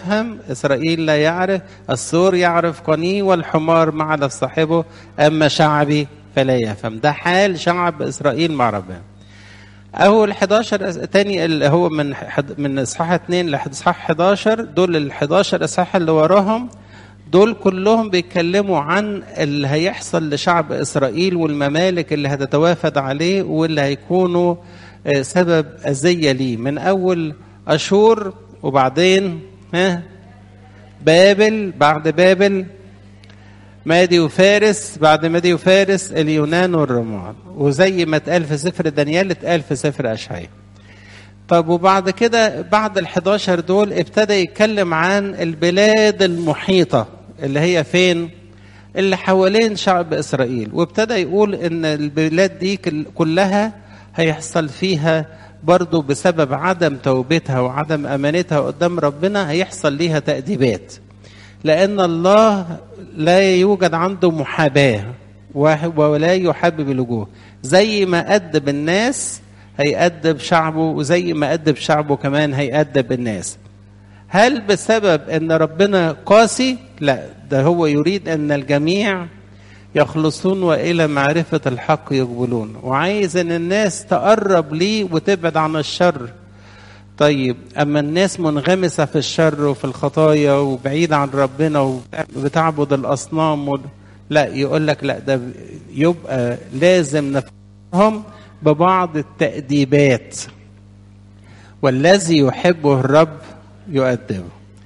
يفهم إسرائيل لا يعرف السور يعرف قني والحمار معلف صاحبه أما شعبي فلا يفهم ده حال شعب إسرائيل مع ربنا أول 11 تاني اللي هو من حد من إصحاح 2 لإصحاح 11 دول ال 11 إصحاح اللي وراهم دول كلهم بيتكلموا عن اللي هيحصل لشعب إسرائيل والممالك اللي هتتوافد عليه واللي هيكونوا سبب أذية ليه من أول أشور وبعدين ها بابل بعد بابل مادي وفارس بعد مادي وفارس اليونان والرومان وزي ما اتقال في سفر دانيال اتقال في سفر أشعياء طب وبعد كده بعد ال11 دول ابتدى يتكلم عن البلاد المحيطة اللي هي فين اللي حوالين شعب إسرائيل وابتدى يقول إن البلاد دي كلها هيحصل فيها برضو بسبب عدم توبتها وعدم أمانتها قدام ربنا هيحصل ليها تأديبات لأن الله لا يوجد عنده محاباة ولا يحبب الوجوه زي ما أدب الناس هيأدب شعبه وزي ما أدب شعبه كمان هيأدب الناس هل بسبب ان ربنا قاسي لا ده هو يريد ان الجميع يخلصون والى معرفه الحق يقبلون وعايز ان الناس تقرب ليه وتبعد عن الشر طيب اما الناس منغمسه في الشر وفي الخطايا وبعيده عن ربنا وبتعبد الاصنام و... لا يقول لك لا ده يبقى لازم نفهم ببعض التأديبات والذي يحبه الرب يؤدبه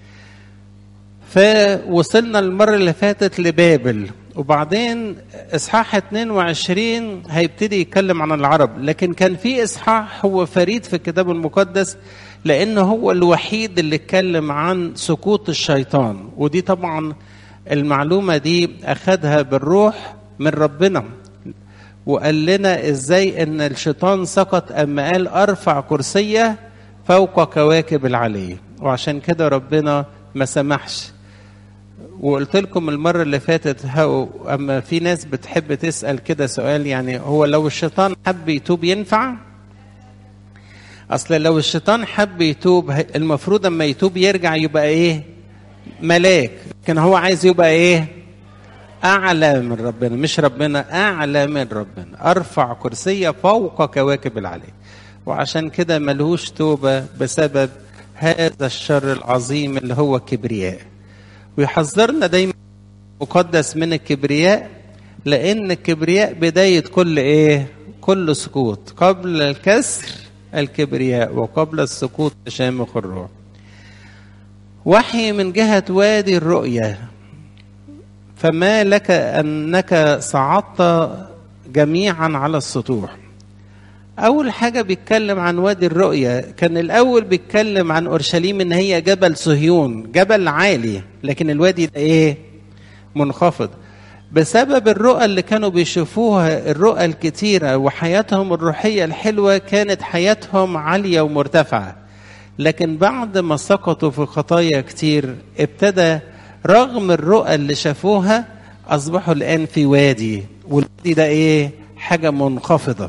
فوصلنا المرة اللي فاتت لبابل وبعدين إصحاح 22 هيبتدي يتكلم عن العرب لكن كان في إصحاح هو فريد في الكتاب المقدس لأنه هو الوحيد اللي اتكلم عن سقوط الشيطان ودي طبعا المعلومة دي أخدها بالروح من ربنا وقال لنا ازاي ان الشيطان سقط اما قال ارفع كرسيه فوق كواكب العلي وعشان كده ربنا ما سمحش وقلت لكم المرة اللي فاتت هو أما في ناس بتحب تسأل كده سؤال يعني هو لو الشيطان حب يتوب ينفع؟ أصل لو الشيطان حب يتوب المفروض أما يتوب يرجع يبقى إيه؟ ملاك لكن هو عايز يبقى إيه؟ أعلى من ربنا مش ربنا أعلى من ربنا أرفع كرسية فوق كواكب العلي وعشان كده ملهوش توبة بسبب هذا الشر العظيم اللي هو الكبرياء ويحذرنا دايما مقدس من الكبرياء لأن الكبرياء بداية كل إيه؟ كل سقوط قبل الكسر الكبرياء وقبل السقوط تشامخ الروح وحي من جهة وادي الرؤية فما لك انك صعدت جميعا على السطوح اول حاجه بيتكلم عن وادي الرؤيه كان الاول بيتكلم عن اورشليم ان هي جبل صهيون جبل عالي لكن الوادي ده ايه منخفض بسبب الرؤى اللي كانوا بيشوفوها الرؤى الكتيره وحياتهم الروحيه الحلوه كانت حياتهم عاليه ومرتفعه لكن بعد ما سقطوا في خطايا كتير ابتدى رغم الرؤى اللي شافوها اصبحوا الان في وادي والوادي ده ايه حاجه منخفضه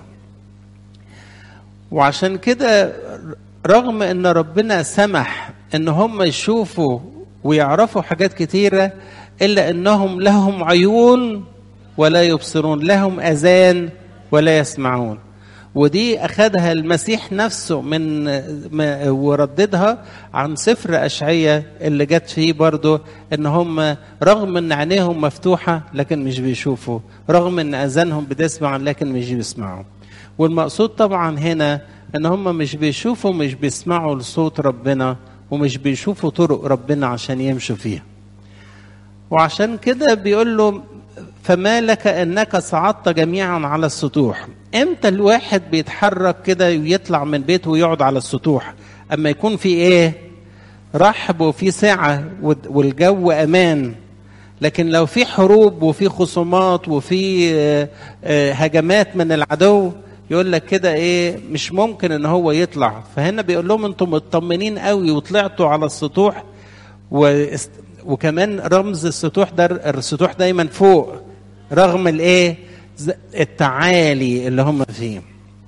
وعشان كده رغم ان ربنا سمح ان هم يشوفوا ويعرفوا حاجات كتيره الا انهم لهم عيون ولا يبصرون لهم اذان ولا يسمعون ودي اخذها المسيح نفسه من ورددها عن سفر اشعية اللي جت فيه برضه ان هم رغم ان عينيهم مفتوحه لكن مش بيشوفوا رغم ان اذانهم بتسمع لكن مش بيسمعوا والمقصود طبعا هنا ان هم مش بيشوفوا مش بيسمعوا لصوت ربنا ومش بيشوفوا طرق ربنا عشان يمشوا فيها وعشان كده بيقول له فما لك انك صعدت جميعا على السطوح امتى الواحد بيتحرك كده ويطلع من بيته ويقعد على السطوح اما يكون في ايه رحب وفي سعه والجو امان لكن لو في حروب وفي خصومات وفي هجمات من العدو يقول لك كده ايه مش ممكن ان هو يطلع فهنا بيقول لهم انتم مطمنين قوي وطلعتوا على السطوح واست... وكمان رمز السطوح ده السطوح دايما فوق رغم الايه التعالي اللي هم فيه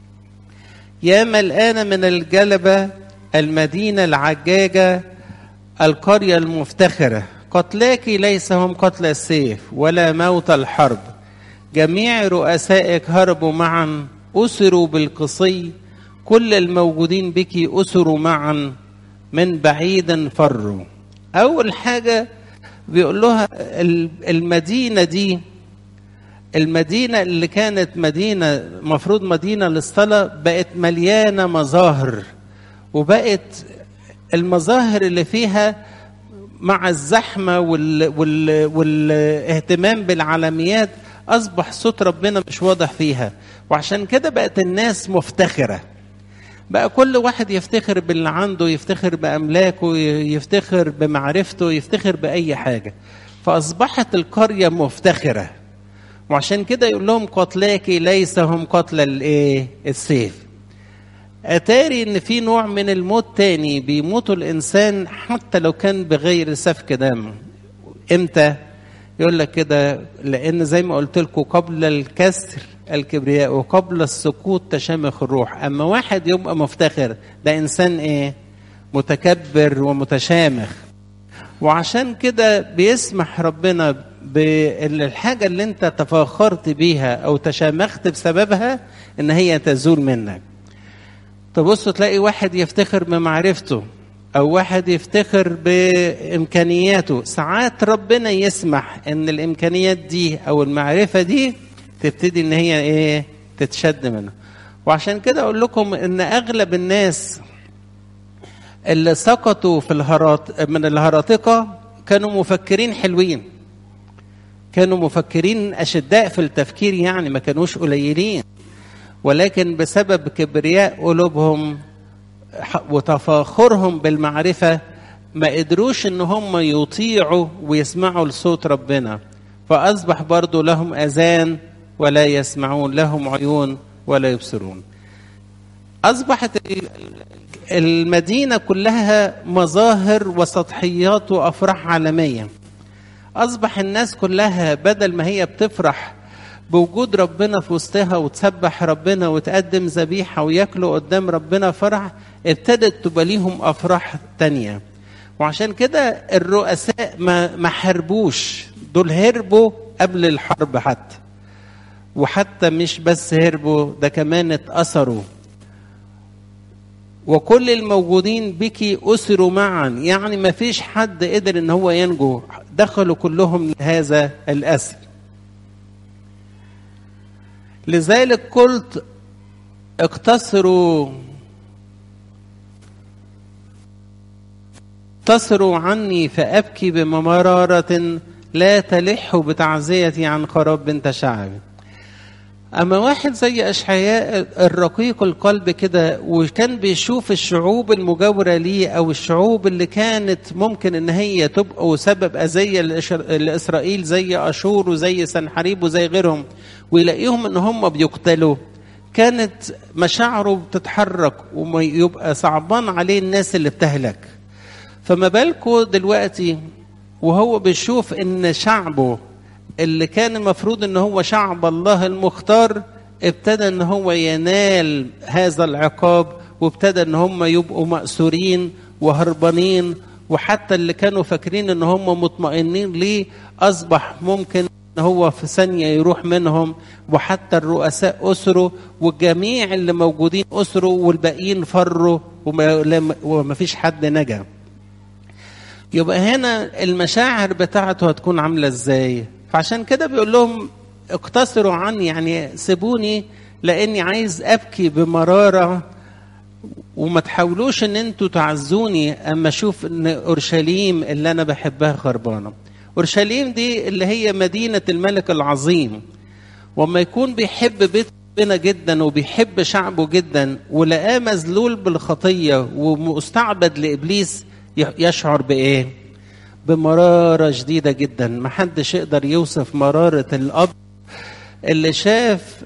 يا ملقانه من الجلبه المدينه العجاجه القرية المفتخرة قتلاك ليس هم قتل السيف ولا موت الحرب جميع رؤسائك هربوا معا أسروا بالقصي كل الموجودين بك أسروا معا من بعيد فروا أول حاجة بيقول لها المدينة دي المدينة اللي كانت مدينة مفروض مدينة للصلاة بقت مليانة مظاهر وبقت المظاهر اللي فيها مع الزحمة وال... وال... والاهتمام بالعالميات أصبح صوت ربنا مش واضح فيها وعشان كده بقت الناس مفتخرة بقى كل واحد يفتخر باللي عنده يفتخر بأملاكه يفتخر بمعرفته يفتخر بأي حاجة فأصبحت القرية مفتخرة وعشان كده يقول لهم قتلاك ليس هم قتل الايه السيف اتاري ان في نوع من الموت تاني بيموتوا الانسان حتى لو كان بغير سفك دم امتى يقول لك كده لان زي ما قلت لكم قبل الكسر الكبرياء وقبل السقوط تشامخ الروح اما واحد يبقى مفتخر ده انسان ايه متكبر ومتشامخ وعشان كده بيسمح ربنا بالحاجة اللي انت تفاخرت بيها او تشامخت بسببها ان هي تزول منك تبص تلاقي واحد يفتخر بمعرفته او واحد يفتخر بامكانياته ساعات ربنا يسمح ان الامكانيات دي او المعرفة دي تبتدي ان هي ايه تتشد منه وعشان كده اقول لكم ان اغلب الناس اللي سقطوا في الهرات من الهراطقة كانوا مفكرين حلوين كانوا مفكرين أشداء في التفكير يعني ما كانوش قليلين ولكن بسبب كبرياء قلوبهم وتفاخرهم بالمعرفة ما قدروش ان هم يطيعوا ويسمعوا لصوت ربنا فأصبح برضو لهم أذان ولا يسمعون لهم عيون ولا يبصرون أصبحت المدينة كلها مظاهر وسطحيات وأفراح عالمية أصبح الناس كلها بدل ما هي بتفرح بوجود ربنا في وسطها وتسبح ربنا وتقدم ذبيحة وياكلوا قدام ربنا فرح ابتدت تبقى ليهم أفراح تانية وعشان كده الرؤساء ما ما حاربوش دول هربوا قبل الحرب حتى وحتى مش بس هربوا ده كمان اتأثروا وكل الموجودين بك أسروا معا يعني ما فيش حد قدر ان هو ينجو دخلوا كلهم لهذا الأسر لذلك قلت اقتصروا اقتصروا عني فأبكي بمرارة لا تلح بتعزيتي عن خراب بنت شعبي أما واحد زي أشعياء الرقيق القلب كده وكان بيشوف الشعوب المجاورة ليه أو الشعوب اللي كانت ممكن إن هي تبقى سبب أذية لإسرائيل زي أشور وزي سنحريب وزي غيرهم ويلاقيهم إن هم بيقتلوا كانت مشاعره بتتحرك ويبقى صعبان عليه الناس اللي بتهلك فما بالكم دلوقتي وهو بيشوف إن شعبه اللي كان المفروض ان هو شعب الله المختار ابتدى ان هو ينال هذا العقاب وابتدى ان هم يبقوا مأسورين وهربانين وحتى اللي كانوا فاكرين ان هم مطمئنين ليه اصبح ممكن ان هو في ثانية يروح منهم وحتى الرؤساء أسروا والجميع اللي موجودين أسروا والباقيين فروا وما فيش حد نجا يبقى هنا المشاعر بتاعته هتكون عاملة ازاي فعشان كده بيقول لهم اقتصروا عني يعني سيبوني لاني عايز ابكي بمراره وما تحاولوش ان انتوا تعزوني اما اشوف ان اورشليم اللي انا بحبها خربانه اورشليم دي اللي هي مدينه الملك العظيم وما يكون بيحب بيت ربنا جدا وبيحب شعبه جدا ولقاه مذلول بالخطيه ومستعبد لابليس يشعر بايه بمرارة شديدة جدا ما حدش يقدر يوصف مرارة الأب اللي شاف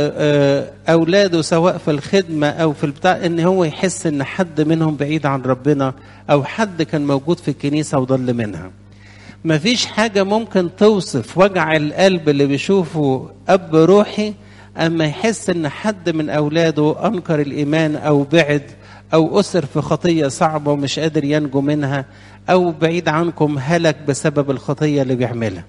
أولاده سواء في الخدمة أو في البتاع إن هو يحس إن حد منهم بعيد عن ربنا أو حد كان موجود في الكنيسة وضل منها ما فيش حاجة ممكن توصف وجع القلب اللي بيشوفه أب روحي أما يحس إن حد من أولاده أنكر الإيمان أو بعد أو أسر في خطية صعبة ومش قادر ينجو منها أو بعيد عنكم هلك بسبب الخطية اللي بيعملها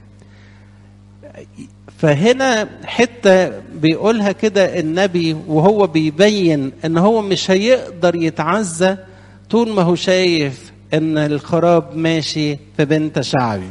فهنا حتة بيقولها كده النبي وهو بيبين ان هو مش هيقدر يتعزى طول ما هو شايف ان الخراب ماشي في بنت شعبي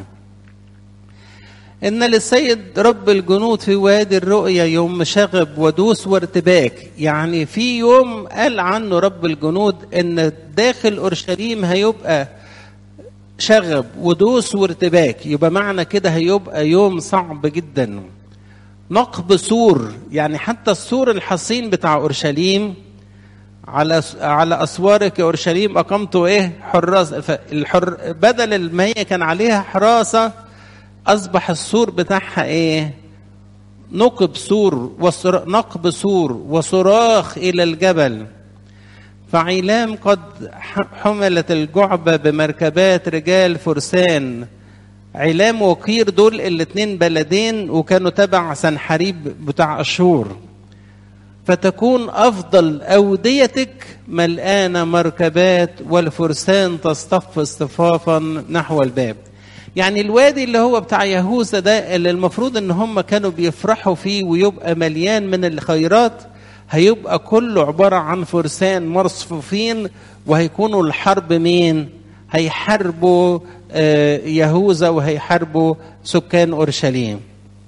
ان للسيد رب الجنود في وادي الرؤيا يوم شغب ودوس وارتباك يعني في يوم قال عنه رب الجنود ان داخل اورشليم هيبقى شغب ودوس وارتباك يبقى معنى كده هيبقى يوم صعب جدا نقب سور يعني حتى السور الحصين بتاع اورشليم على على اسوارك يا اورشليم اقمت ايه حراس الحر بدل ما هي كان عليها حراسه اصبح السور بتاعها ايه نقب سور وصر... نقب سور وصراخ الى الجبل فعيلام قد حملت الجعبة بمركبات رجال فرسان علام وقير دول الاتنين بلدين وكانوا تبع سنحريب بتاع أشور فتكون أفضل أوديتك ملآنة مركبات والفرسان تصطف اصطفافا نحو الباب يعني الوادي اللي هو بتاع يهوذا ده اللي المفروض ان هم كانوا بيفرحوا فيه ويبقى مليان من الخيرات هيبقى كله عبارة عن فرسان مصفوفين وهيكونوا الحرب مين هيحاربوا يهوذا وهيحاربوا سكان اورشليم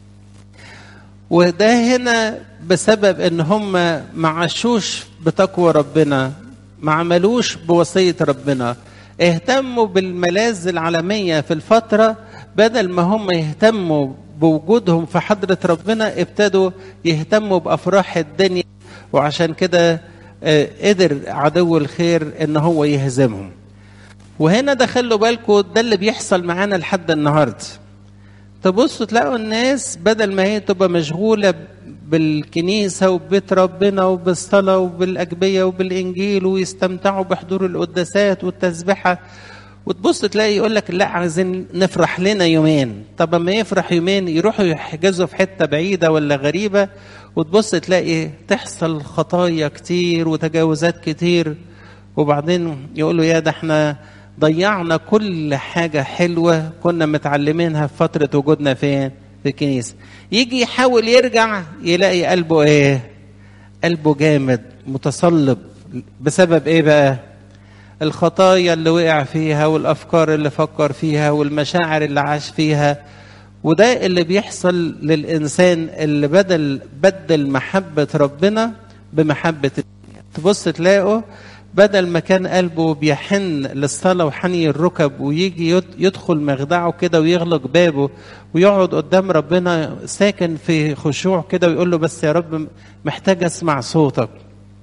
وده هنا بسبب ان هم ما عاشوش بتقوى ربنا ما عملوش بوصيه ربنا اهتموا بالملاذ العالميه في الفتره بدل ما هم يهتموا بوجودهم في حضره ربنا ابتدوا يهتموا بافراح الدنيا وعشان كده قدر عدو الخير ان هو يهزمهم وهنا ده خلوا بالكم ده اللي بيحصل معانا لحد النهارده تبصوا تلاقوا الناس بدل ما هي تبقى مشغوله بالكنيسه وببيت ربنا وبالصلاه وبالاجبيه وبالانجيل ويستمتعوا بحضور القداسات والتسبحه وتبص تلاقي يقول لك لا عايزين نفرح لنا يومين طب اما يفرح يومين يروحوا يحجزوا في حته بعيده ولا غريبه وتبص تلاقي تحصل خطايا كتير وتجاوزات كتير وبعدين يقولوا يا ده احنا ضيعنا كل حاجة حلوة كنا متعلمينها في فترة وجودنا فين؟ في الكنيسة. يجي يحاول يرجع يلاقي قلبه ايه؟ قلبه جامد متصلب بسبب ايه بقى؟ الخطايا اللي وقع فيها والافكار اللي فكر فيها والمشاعر اللي عاش فيها وده اللي بيحصل للانسان اللي بدل بدل محبه ربنا بمحبه الدنيا تبص تلاقوا بدل ما كان قلبه بيحن للصلاه وحني الركب ويجي يدخل مخدعه كده ويغلق بابه ويقعد قدام ربنا ساكن في خشوع كده ويقول له بس يا رب محتاج اسمع صوتك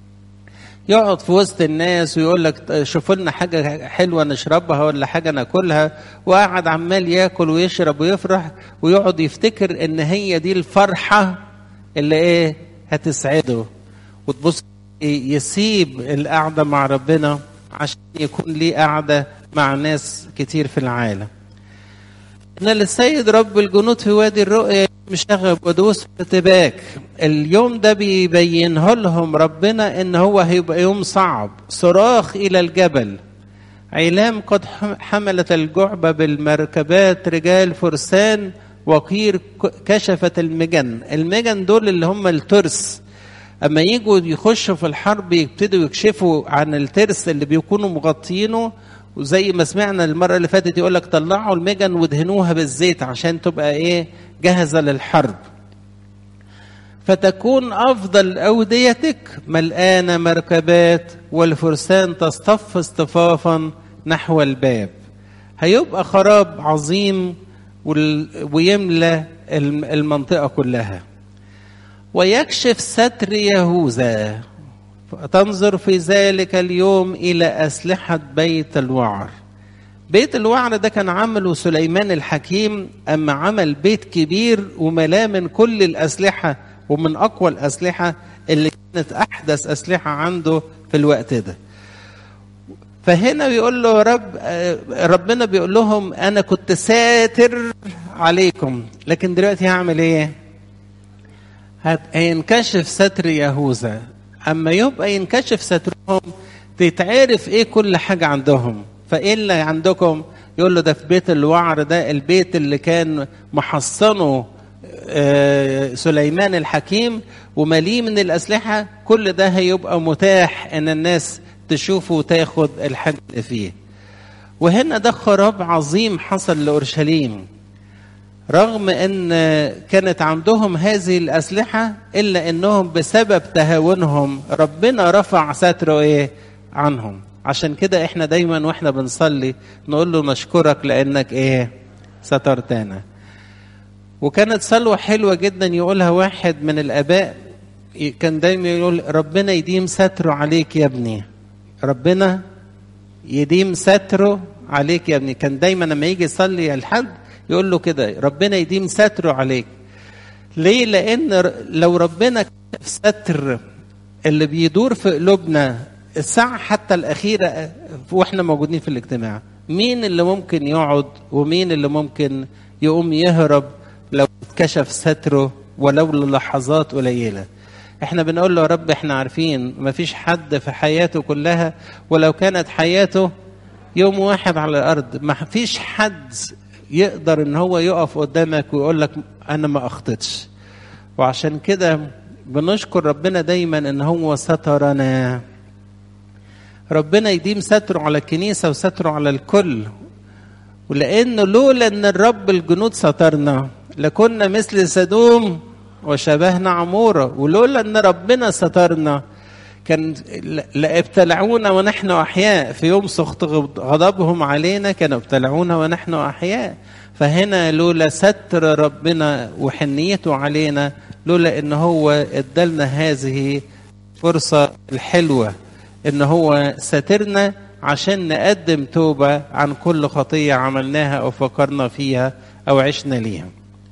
يقعد في وسط الناس ويقول لك شوفوا لنا حاجه حلوه نشربها ولا حاجه ناكلها وقاعد عمال ياكل ويشرب ويفرح ويقعد يفتكر ان هي دي الفرحه اللي ايه هتسعده وتبص يسيب القعده مع ربنا عشان يكون ليه قعده مع ناس كتير في العالم ان للسيد رب الجنود في وادي الرؤيا مشغب ودوس ارتباك اليوم ده بيبينه لهم ربنا ان هو هيبقى يوم صعب صراخ الى الجبل علام قد حملت الجعبة بالمركبات رجال فرسان وقير كشفت المجن المجن دول اللي هم الترس اما يجوا يخشوا في الحرب يبتدوا يكشفوا عن الترس اللي بيكونوا مغطينه وزي ما سمعنا المرة اللي فاتت يقول لك طلعوا المجن وادهنوها بالزيت عشان تبقى ايه جاهزة للحرب فتكون أفضل أوديتك ملآنة مركبات والفرسان تصطف اصطفافا نحو الباب هيبقى خراب عظيم ويملى المنطقة كلها ويكشف ستر يهوذا تنظر في ذلك اليوم إلى أسلحة بيت الوعر بيت الوعر ده كان عمله سليمان الحكيم أما عمل بيت كبير وملاه من كل الأسلحة ومن أقوى الأسلحة اللي كانت أحدث أسلحة عنده في الوقت ده فهنا بيقول له رب ربنا بيقول لهم أنا كنت ساتر عليكم لكن دلوقتي هعمل إيه؟ هينكشف ستر يهوذا اما يبقى ينكشف سترهم تتعرف ايه كل حاجة عندهم فايه اللي عندكم يقول له ده في بيت الوعر ده البيت اللي كان محصنه آه، سليمان الحكيم ومليء من الأسلحة كل ده هيبقى متاح إن الناس تشوفه وتاخد الحاجة اللي فيه وهنا ده خراب عظيم حصل لأورشليم رغم ان كانت عندهم هذه الاسلحه الا انهم بسبب تهاونهم ربنا رفع ستره ايه عنهم عشان كده احنا دايما واحنا بنصلي نقول له نشكرك لانك ايه سترتنا وكانت صلوه حلوه جدا يقولها واحد من الاباء كان دايما يقول ربنا يديم ستره عليك يا ابني ربنا يديم ستره عليك يا ابني كان دايما لما يجي يصلي الحد يقول له كده ربنا يديم ستره عليك ليه لان لو ربنا كشف ستر اللي بيدور في قلوبنا الساعة حتى الأخيرة وإحنا موجودين في الاجتماع مين اللي ممكن يقعد ومين اللي ممكن يقوم يهرب لو كشف ستره ولو للحظات قليلة احنا بنقول له يا رب احنا عارفين مفيش حد في حياته كلها ولو كانت حياته يوم واحد على الارض ما فيش حد يقدر ان هو يقف قدامك ويقول لك انا ما اخطيتش وعشان كده بنشكر ربنا دايما ان هو سترنا ربنا يديم ستره على الكنيسة وستره على الكل ولأنه لولا أن الرب الجنود سترنا لكنا مثل سدوم وشبهنا عمورة ولولا أن ربنا سترنا كان لابتلعونا ونحن أحياء في يوم سخط غضبهم علينا كانوا ابتلعونا ونحن أحياء فهنا لولا ستر ربنا وحنيته علينا لولا ان هو ادالنا هذه فرصة الحلوة ان هو ساترنا عشان نقدم توبة عن كل خطية عملناها او فكرنا فيها او عشنا ليها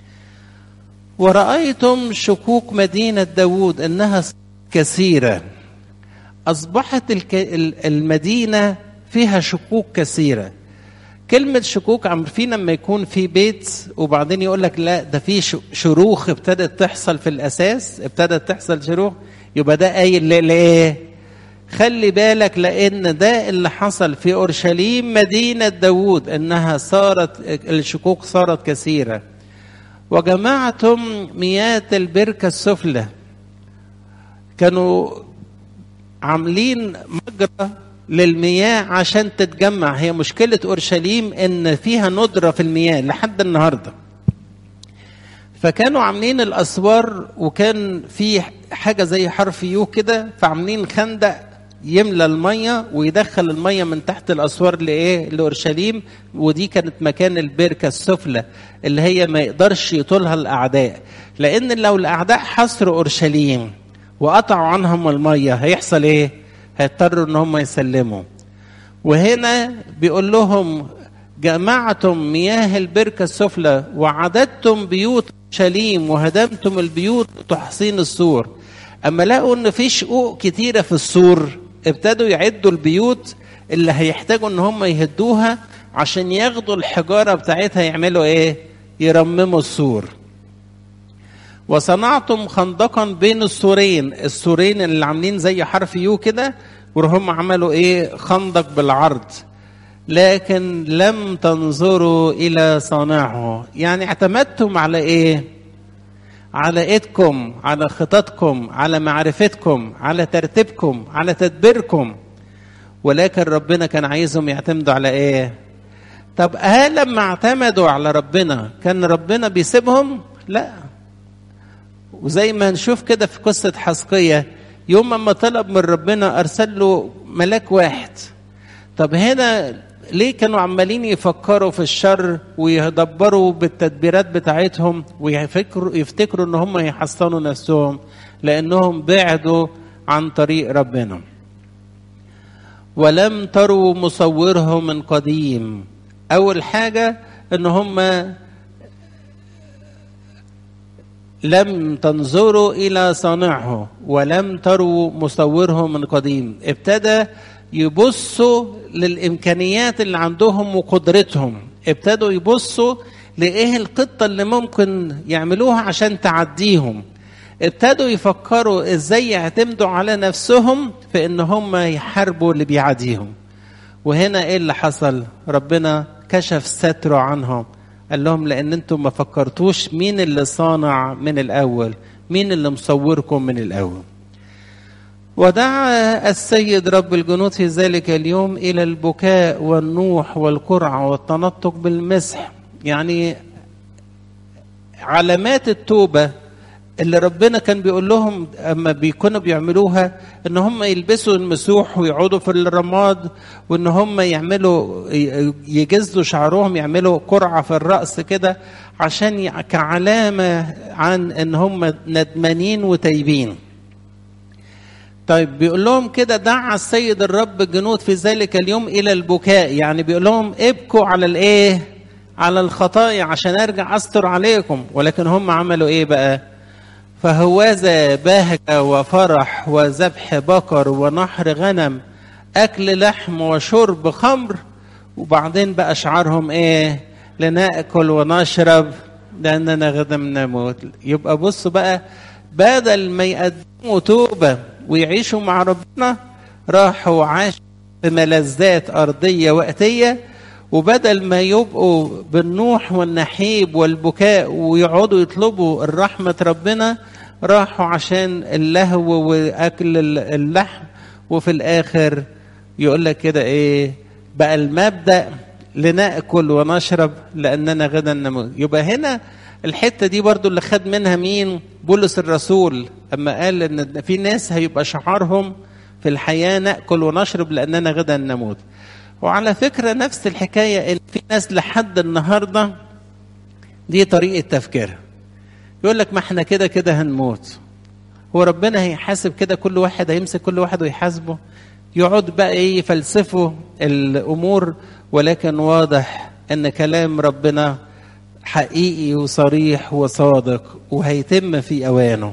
ورأيتم شكوك مدينة داود انها كثيرة اصبحت المدينة فيها شكوك كثيرة كلمة شكوك عارفين لما يكون في بيت وبعدين يقول لك لا ده في شروخ ابتدت تحصل في الأساس ابتدت تحصل شروخ يبقى ده قايل لإيه؟ خلي بالك لأن ده اللي حصل في أورشليم مدينة داوود إنها صارت الشكوك صارت كثيرة وجمعتم مياه البركة السفلى كانوا عاملين مجرى للمياه عشان تتجمع هي مشكلة أورشليم إن فيها ندرة في المياه لحد النهاردة فكانوا عاملين الأسوار وكان في حاجة زي حرف يو كده فعاملين خندق يملى المية ويدخل المية من تحت الأسوار لإيه؟ لأورشليم ودي كانت مكان البركة السفلى اللي هي ما يقدرش يطولها الأعداء لأن لو الأعداء حصروا أورشليم وقطعوا عنهم المية هيحصل إيه؟ هيضطروا ان هم يسلموا وهنا بيقول لهم جمعتم مياه البركة السفلى وعددتم بيوت شليم وهدمتم البيوت تحصين السور اما لقوا ان في شقوق كتيرة في السور ابتدوا يعدوا البيوت اللي هيحتاجوا ان هم يهدوها عشان ياخدوا الحجارة بتاعتها يعملوا ايه يرمموا السور وصنعتم خندقا بين السورين السورين اللي عاملين زي حرف يو كده وهم عملوا ايه خندق بالعرض لكن لم تنظروا الى صانعه يعني اعتمدتم على ايه على ايدكم على خططكم على معرفتكم على ترتيبكم على تدبيركم ولكن ربنا كان عايزهم يعتمدوا على ايه طب هل لما اعتمدوا على ربنا كان ربنا بيسيبهم لا وزي ما نشوف كده في قصة حسقية يوم ما طلب من ربنا أرسل له ملاك واحد طب هنا ليه كانوا عمالين يفكروا في الشر ويدبروا بالتدبيرات بتاعتهم ويفكروا يفتكروا ان هم يحصنوا نفسهم لانهم بعدوا عن طريق ربنا ولم تروا مصوره من قديم اول حاجه ان هم لم تنظروا الى صانعه ولم تروا مصوره من قديم ابتدى يبصوا للامكانيات اللي عندهم وقدرتهم ابتدوا يبصوا لايه الخطه اللي ممكن يعملوها عشان تعديهم ابتدوا يفكروا ازاي يعتمدوا على نفسهم في ان هم يحاربوا اللي بيعاديهم وهنا ايه اللي حصل ربنا كشف ستره عنهم قال لهم لان انتم ما فكرتوش مين اللي صانع من الاول مين اللي مصوركم من الاول ودعا السيد رب الجنود في ذلك اليوم الى البكاء والنوح والقرع والتنطق بالمسح يعني علامات التوبه اللي ربنا كان بيقول لهم اما بيكونوا بيعملوها ان هم يلبسوا المسوح ويقعدوا في الرماد وان هم يعملوا يجزوا شعرهم يعملوا قرعه في الراس كده عشان كعلامه عن ان هم ندمانين وتايبين. طيب بيقول لهم كده دعا السيد الرب الجنود في ذلك اليوم الى البكاء يعني بيقول لهم ابكوا على الايه؟ على الخطايا عشان ارجع استر عليكم ولكن هم عملوا ايه بقى؟ فهوذا بهجة وفرح وذبح بقر ونحر غنم أكل لحم وشرب خمر وبعدين بقى شعارهم إيه لنأكل ونشرب لأننا غدا نموت يبقى بصوا بقى بدل ما يقدموا توبة ويعيشوا مع ربنا راحوا عاشوا بملذات أرضية وقتية وبدل ما يبقوا بالنوح والنحيب والبكاء ويقعدوا يطلبوا الرحمة ربنا راحوا عشان اللهو واكل اللحم وفي الاخر يقول لك كده ايه بقى المبدا لناكل ونشرب لاننا غدا نموت يبقى هنا الحته دي برضو اللي خد منها مين بولس الرسول اما قال ان في ناس هيبقى شعارهم في الحياه ناكل ونشرب لاننا غدا نموت وعلى فكره نفس الحكايه ان في ناس لحد النهارده دي طريقه تفكيرها يقول لك ما احنا كده كده هنموت هو ربنا هيحاسب كده كل واحد هيمسك كل واحد ويحاسبه يقعد بقى ايه يفلسفوا الامور ولكن واضح ان كلام ربنا حقيقي وصريح وصادق وهيتم في اوانه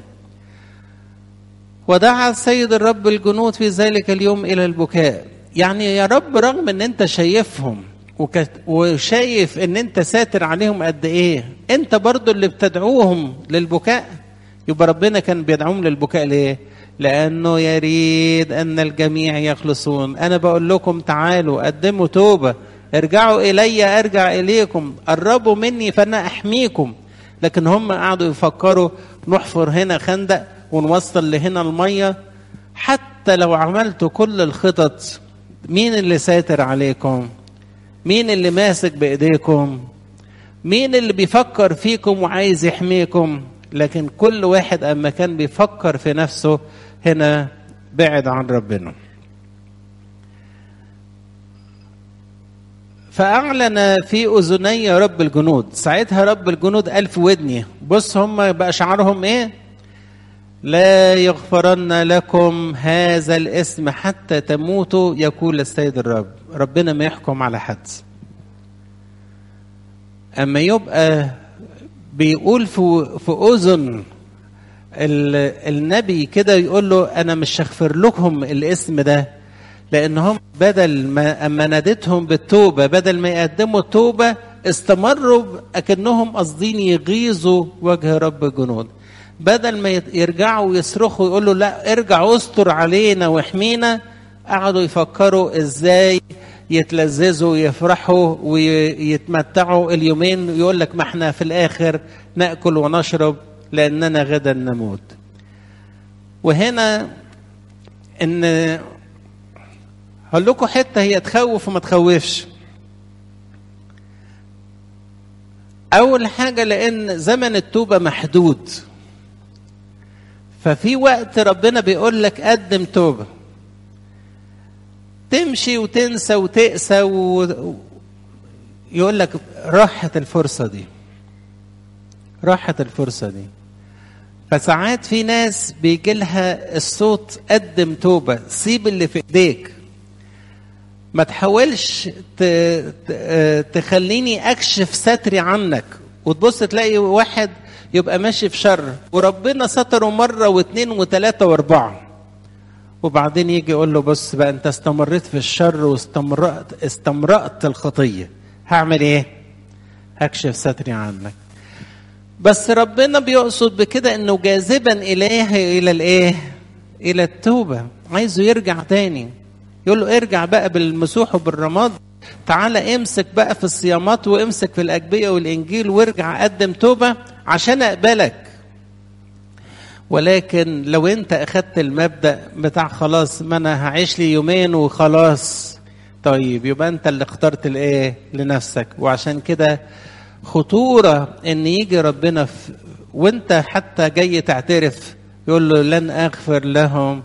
ودعا السيد الرب الجنود في ذلك اليوم الى البكاء يعني يا رب رغم ان انت شايفهم وك... وشايف ان انت ساتر عليهم قد ايه انت برضو اللي بتدعوهم للبكاء يبقى ربنا كان بيدعوهم للبكاء ليه لانه يريد ان الجميع يخلصون انا بقول لكم تعالوا قدموا توبه ارجعوا الي ارجع اليكم قربوا مني فانا احميكم لكن هم قعدوا يفكروا نحفر هنا خندق ونوصل لهنا الميه حتى لو عملتوا كل الخطط مين اللي ساتر عليكم مين اللي ماسك بايديكم مين اللي بيفكر فيكم وعايز يحميكم لكن كل واحد اما كان بيفكر في نفسه هنا بعد عن ربنا فأعلن في أذني رب الجنود ساعتها رب الجنود قال في ودني بص هم بقى شعارهم إيه لا يغفرن لكم هذا الاسم حتى تموتوا يقول السيد الرب ربنا ما يحكم على حد اما يبقى بيقول في في اذن النبي كده يقول له انا مش هغفر لكم الاسم ده لان هم بدل ما اما نادتهم بالتوبه بدل ما يقدموا التوبه استمروا اكنهم قاصدين يغيظوا وجه رب الجنود بدل ما يرجعوا ويصرخوا يقولوا لا ارجع استر علينا واحمينا قعدوا يفكروا ازاي يتلذذوا ويفرحوا ويتمتعوا اليومين يقول لك ما احنا في الاخر ناكل ونشرب لاننا غدا نموت وهنا ان هقول لكم حته هي تخوف وما تخوفش اول حاجه لان زمن التوبه محدود ففي وقت ربنا بيقول لك قدم توبه تمشي وتنسى وتقسى و... يقول لك راحت الفرصة دي راحت الفرصة دي فساعات في ناس بيجي لها الصوت قدم توبة سيب اللي في ايديك ما تحاولش ت... ت... تخليني اكشف ستري عنك وتبص تلاقي واحد يبقى ماشي في شر وربنا ستره مرة واثنين وثلاثة واربعة وبعدين يجي يقول له بص بقى انت استمريت في الشر واستمرأت استمرأت الخطية هعمل ايه؟ هكشف ستري عنك بس ربنا بيقصد بكده انه جاذبا اليه الى الايه الى التوبه عايزه يرجع تاني يقول له ارجع بقى بالمسوح وبالرماد تعالى امسك بقى في الصيامات وامسك في الاجبيه والانجيل وارجع قدم توبه عشان اقبلك ولكن لو انت اخدت المبدا بتاع خلاص ما انا هعيش لي يومين وخلاص طيب يبقى انت اللي اخترت الايه لنفسك وعشان كده خطوره ان يجي ربنا في وانت حتى جاي تعترف يقول له لن اغفر لهم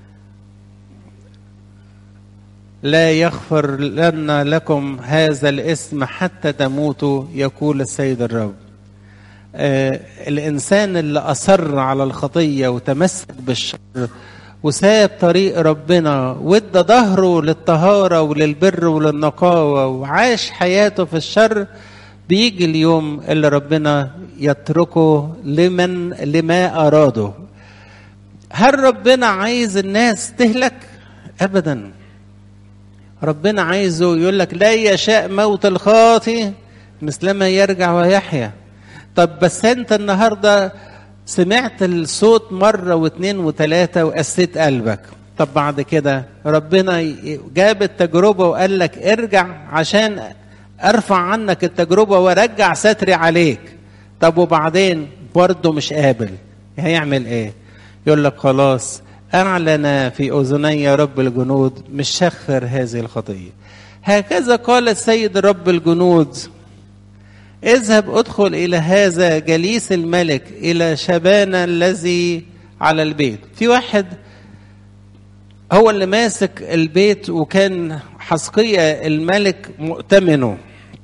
لا يغفر لنا لكم هذا الاسم حتى تموتوا يقول السيد الرب آه الانسان اللي اصر على الخطيه وتمسك بالشر وساب طريق ربنا وادى ظهره للطهاره وللبر وللنقاوه وعاش حياته في الشر بيجي اليوم اللي ربنا يتركه لمن لما اراده هل ربنا عايز الناس تهلك ابدا ربنا عايزه يقول لك لا يشاء موت الخاطي مثلما يرجع ويحيا طب بس انت النهارده سمعت الصوت مره واثنين وثلاثه وقسيت قلبك طب بعد كده ربنا جاب التجربه وقال لك ارجع عشان ارفع عنك التجربه وارجع ستري عليك طب وبعدين برضه مش قابل هيعمل ايه يقول لك خلاص أعلن في أذني رب الجنود مش هغفر هذه الخطية هكذا قال السيد رب الجنود اذهب ادخل إلى هذا جليس الملك إلى شبانا الذي على البيت في واحد هو اللي ماسك البيت وكان حسقية الملك مؤتمنه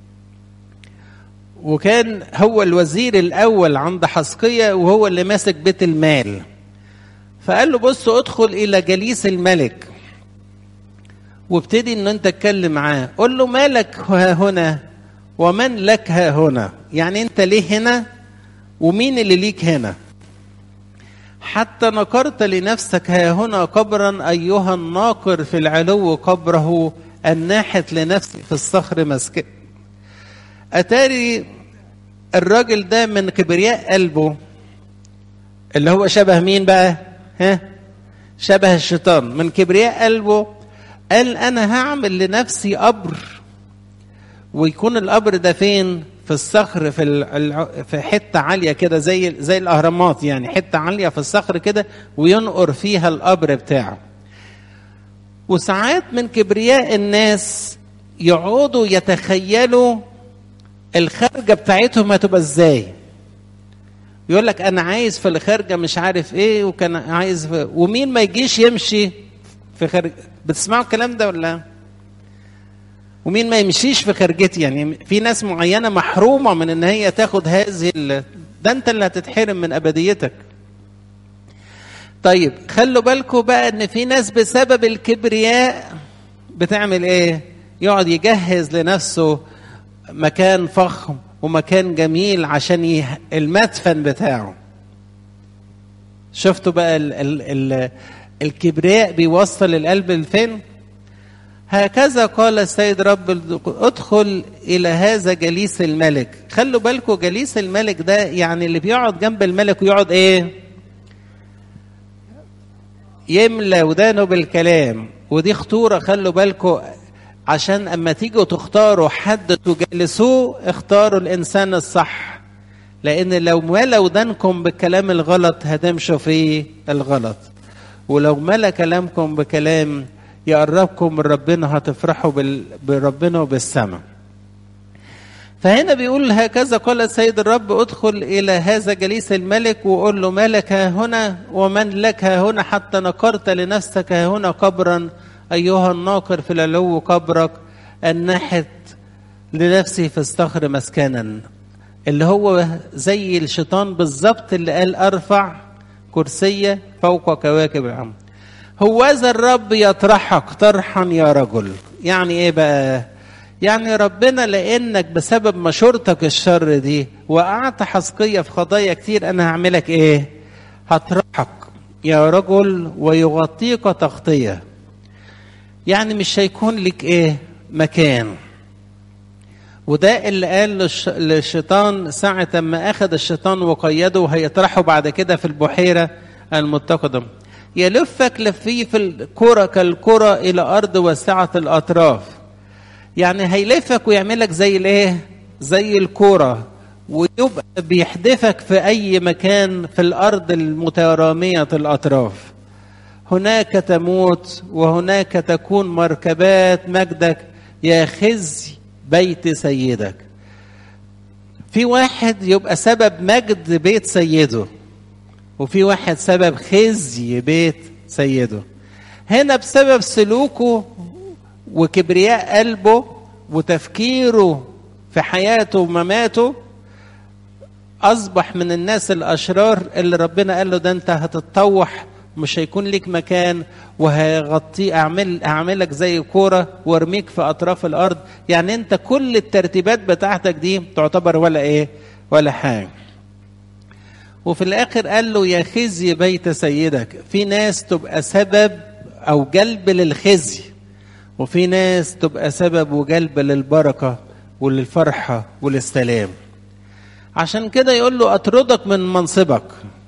وكان هو الوزير الأول عند حسقية وهو اللي ماسك بيت المال فقال له بص ادخل الى جليس الملك وابتدي ان انت تتكلم معاه قول له مالك ها هنا ومن لك ها هنا يعني انت ليه هنا ومين اللي ليك هنا حتى نكرت لنفسك ها هنا قبرا ايها الناقر في العلو قبره الناحت لنفسي في الصخر مسكن اتاري الراجل ده من كبرياء قلبه اللي هو شبه مين بقى ها شبه الشيطان من كبرياء قلبه قال انا هعمل لنفسي قبر ويكون القبر ده فين في الصخر في الع... في حته عاليه كده زي زي الاهرامات يعني حته عاليه في الصخر كده وينقر فيها القبر بتاعه وساعات من كبرياء الناس يقعدوا يتخيلوا الخارجه بتاعتهم هتبقى ازاي يقول لك انا عايز في الخارجه مش عارف ايه وكان عايز في ومين ما يجيش يمشي في خارج بتسمعوا الكلام ده ولا ومين ما يمشيش في خارجتي يعني في ناس معينه محرومه من ان هي تاخد هذه ال... ده انت اللي هتتحرم من ابديتك طيب خلوا بالكم بقى ان في ناس بسبب الكبرياء بتعمل ايه يقعد يجهز لنفسه مكان فخم ومكان جميل عشان يه... المدفن بتاعه شفتوا بقى ال... ال... ال... الكبرياء بيوصل القلب لفين هكذا قال السيد رب ادخل الى هذا جليس الملك خلوا بالكم جليس الملك ده يعني اللي بيقعد جنب الملك ويقعد ايه يملى ودانه بالكلام ودي خطوره خلوا بالكم عشان اما تيجوا تختاروا حد تجلسوه اختاروا الانسان الصح لان لو ملا ودانكم بالكلام الغلط هتمشوا في الغلط ولو ملا كلامكم بكلام يقربكم من ربنا هتفرحوا بال... بربنا وبالسماء فهنا بيقول هكذا قال السيد الرب ادخل الى هذا جليس الملك وقول له مالك ها هنا ومن لك ها هنا حتى نقرت لنفسك ها هنا قبرا ايها الناقر في العلو قبرك النحت لنفسه في الصخر مسكنا اللي هو زي الشيطان بالظبط اللي قال ارفع كرسيه فوق كواكب العمر هوذا الرب يطرحك طرحا يا رجل يعني ايه بقى يعني ربنا لانك بسبب مشورتك الشر دي وقعت حسقيه في خطايا كتير انا هعملك ايه هطرحك يا رجل ويغطيك تغطيه يعني مش هيكون لك ايه مكان وده اللي قال للش... للشيطان ساعة ما أخذ الشيطان وقيده وهيطرحه بعد كده في البحيرة المتقدة يلفك لفيه في الكرة كالكرة إلى أرض واسعة الأطراف يعني هيلفك ويعملك زي الإيه؟ زي الكرة ويبقى بيحدفك في أي مكان في الأرض المترامية الأطراف هناك تموت وهناك تكون مركبات مجدك يا خزي بيت سيدك في واحد يبقى سبب مجد بيت سيده وفي واحد سبب خزي بيت سيده هنا بسبب سلوكه وكبرياء قلبه وتفكيره في حياته ومماته اصبح من الناس الاشرار اللي ربنا قال له ده انت هتتطوح مش هيكون ليك مكان وهيغطي اعمل اعملك زي كوره وارميك في اطراف الارض يعني انت كل الترتيبات بتاعتك دي تعتبر ولا ايه ولا حاجه وفي الاخر قال له يا خزي بيت سيدك في ناس تبقى سبب او جلب للخزي وفي ناس تبقى سبب وجلب للبركه وللفرحه وللسلام عشان كده يقول له اطردك من منصبك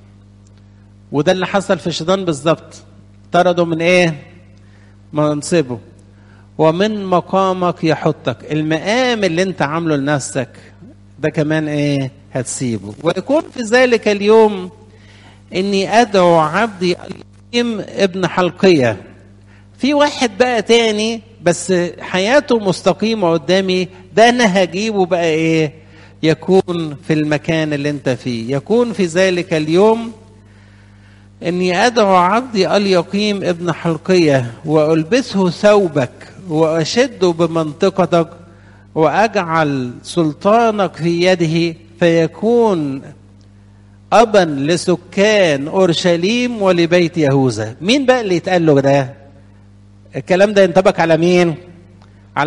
وده اللي حصل في الشيطان بالظبط طرده من ايه منصبه ومن مقامك يحطك المقام اللي انت عامله لنفسك ده كمان ايه هتسيبه ويكون في ذلك اليوم اني ادعو عبدي اليقيم ابن حلقيه في واحد بقى تاني بس حياته مستقيمه قدامي ده انا هجيبه بقى ايه يكون في المكان اللي انت فيه يكون في ذلك اليوم اني ادعو عبدي اليقيم ابن حلقيه والبسه ثوبك واشده بمنطقتك واجعل سلطانك في يده فيكون ابا لسكان اورشليم ولبيت يهوذا مين بقى اللي يتقال له ده الكلام ده ينطبق على مين